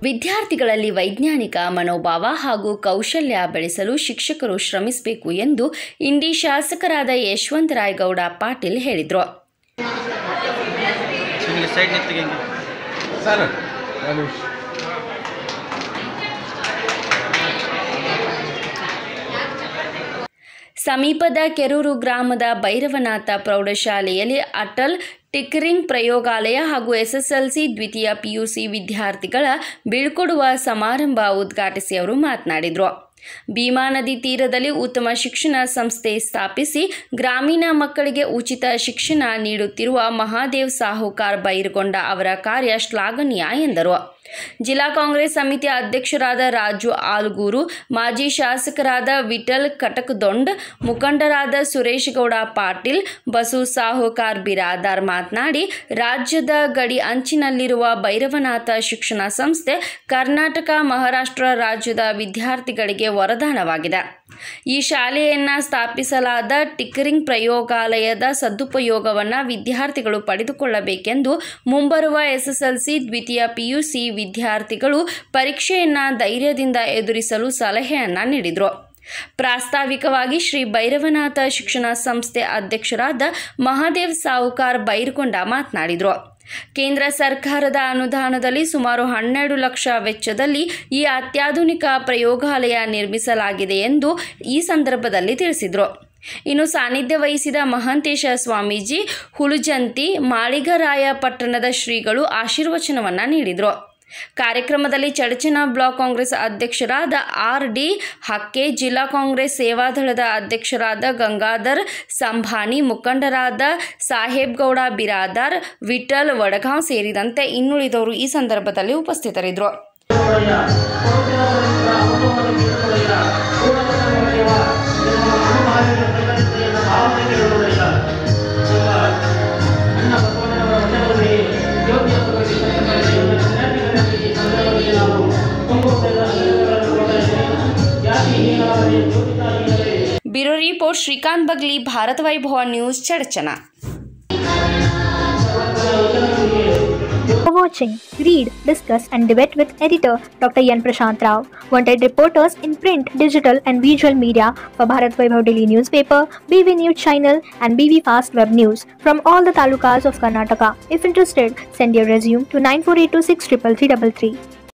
ವಿದ್ಯಾರ್ಥಿಗಳಲ್ಲಿ ವೈಜ್ಞಾನಿಕ ಮನೋಭಾವ ಹಾಗೂ ಕೌಶಲ್ಯ ಬೆಳೆಸಲು ಶಿಕ್ಷಕರು ಶ್ರಮಿಸಬೇಕು ಎಂದು ಇಂಡಿ ಶಾಸಕರಾದ ಯಶವಂತರಾಯ ಗೌಡ ಪಾಟೀಲ್ ಹೇಳಿದರು ನಿಮಗೆ ಸೈಡ್ ನಿಂತಿಗೆ ಸರ್ ನಾನು ಸಮೀಪದ ಕೆರೂರು ಗ್ರಾಮದ ಭೈರವನಾಥ ಪ್ರೌಢಶಾಲೆಯಲ್ಲಿ ಅಟಲ್ ಟಿಕರಿಂಗ್ ಪ್ರಯೋಗಾಲಯ ಹಾಗೂ ಎಸ್ಎಸ್ಎಲ್ಸಿ ದ್ವಿತೀಯ ಪಿಯುಸಿ ವಿದ್ಯಾರ್ಥಿಗಳ ಬೀಳ್ಕೊಡುವ ಸಮಾರಂಭ ಉದ್ಘಾಟಿಸಿ ಅವರು ಮಾತನಾಡಿದರು ಭೀಮಾ ನದಿ ತೀರದಲ್ಲಿ ಉತ್ತಮ ಶಿಕ್ಷಣ ಸಂಸ್ಥೆ ಸ್ಥಾಪಿಸಿ ಗ್ರಾಮೀಣ ಮಕ್ಕಳಿಗೆ ಉಚಿತ ಶಿಕ್ಷಣ ನೀಡುತ್ತಿರುವ ಮಹಾದೇವ್ ಸಾಹುಕಾರ್ ಬೈರಗೊಂಡ ಅವರ ಕಾರ್ಯ ಶ್ಲಾಘನೀಯ ಎಂದರು ಜಿಲ್ಲಾ ಕಾಂಗ್ರೆಸ್ ಸಮಿತಿಯ ಅಧ್ಯಕ್ಷರಾದ ರಾಜು ಆಲ್ಗೂರು ಮಾಜಿ ಶಾಸಕರಾದ ವಿಠಲ್ ಕಟಕದೊಂಡ್ ಮುಖಂಡರಾದ ಸುರೇಶ್ ಗೌಡ ಪಾಟೀಲ್ ಬಸು ಸಾಹುಕಾರ್ ಬಿರಾದಾರ್ ಮಾತನಾಡಿ ರಾಜ್ಯದ ಗಡಿ ಅಂಚಿನಲ್ಲಿರುವ ಭೈರವನಾಥ ಶಿಕ್ಷಣ ಸಂಸ್ಥೆ ಕರ್ನಾಟಕ ಮಹಾರಾಷ್ಟ್ರ ರಾಜ್ಯದ ವಿದ್ಯಾರ್ಥಿಗಳಿಗೆ ವರದಾನವಾಗಿದೆ ಈ ಶಾಲೆಯನ್ನು ಸ್ಥಾಪಿಸಲಾದ ಟಿಕರಿಂಗ್ ಪ್ರಯೋಗಾಲಯದ ಸದುಪಯೋಗವನ್ನು ವಿದ್ಯಾರ್ಥಿಗಳು ಪಡೆದುಕೊಳ್ಳಬೇಕೆಂದು ಮುಂಬರುವ ಎಸ್ಎಸ್ಎಲ್ಸಿ ದ್ವಿತೀಯ ಪಿಯುಸಿ ವಿದ್ಯಾರ್ಥಿಗಳು ಪರೀಕ್ಷೆಯನ್ನು ಧೈರ್ಯದಿಂದ ಎದುರಿಸಲು ಸಲಹೆಯನ್ನು ನೀಡಿದರು ಪ್ರಾಸ್ತಾವಿಕವಾಗಿ ಶ್ರೀ ಭೈರವನಾಥ ಶಿಕ್ಷಣ ಸಂಸ್ಥೆ ಅಧ್ಯಕ್ಷರಾದ ಮಹಾದೇವ್ ಸಾವುಕಾರ್ ಬೈರ್ಕೊಂಡ ಮಾತನಾಡಿದರು ಕೇಂದ್ರ ಸರ್ಕಾರದ ಅನುದಾನದಲ್ಲಿ ಸುಮಾರು ಹನ್ನೆರಡು ಲಕ್ಷ ವೆಚ್ಚದಲ್ಲಿ ಈ ಅತ್ಯಾಧುನಿಕ ಪ್ರಯೋಗಾಲಯ ನಿರ್ಮಿಸಲಾಗಿದೆ ಎಂದು ಈ ಸಂದರ್ಭದಲ್ಲಿ ತಿಳಿಸಿದರು ಇನ್ನು ಸಾನ್ನಿಧ್ಯ ವಹಿಸಿದ ಮಹಂತೇಶ ಸ್ವಾಮೀಜಿ ಹುಲುಜಂತಿ ಮಾಳಿಗರಾಯ ಪಟ್ಟಣದ ಶ್ರೀಗಳು ಆಶೀರ್ವಚನವನ್ನು ನೀಡಿದರು ಕಾರ್ಯಕ್ರಮದಲ್ಲಿ ಚಡಚನ ಬ್ಲಾಕ್ ಕಾಂಗ್ರೆಸ್ ಅಧ್ಯಕ್ಷರಾದ ಆರ್ ಡಿ ಹಕ್ಕೆ ಜಿಲ್ಲಾ ಕಾಂಗ್ರೆಸ್ ಸೇವಾದಳದ ಅಧ್ಯಕ್ಷರಾದ ಗಂಗಾಧರ್ ಸಂಭಾನಿ ಮುಖಂಡರಾದ ಸಾಹೇಬ್ಗೌಡ ಬಿರಾದಾರ್ ವಿಠಲ್ ವಡಗಾಂವ್ ಸೇರಿದಂತೆ ಇನ್ನುಳಿದವರು ಈ ಸಂದರ್ಭದಲ್ಲಿ ಉಪಸ್ಥಿತರಿದ್ದರು bureau report Srikanth Bagli Bharat Vaibhava news ಚಡಚನ For watching, read, discuss, and debate with editor Dr. Yan Prashant Rao. Wanted reporters in print, digital, and visual media for Bharat Vaibhav Daily Newspaper, BV News Channel, and BV Fast Web News from all the talukas of Karnataka. If interested, send your resume to 9482633333.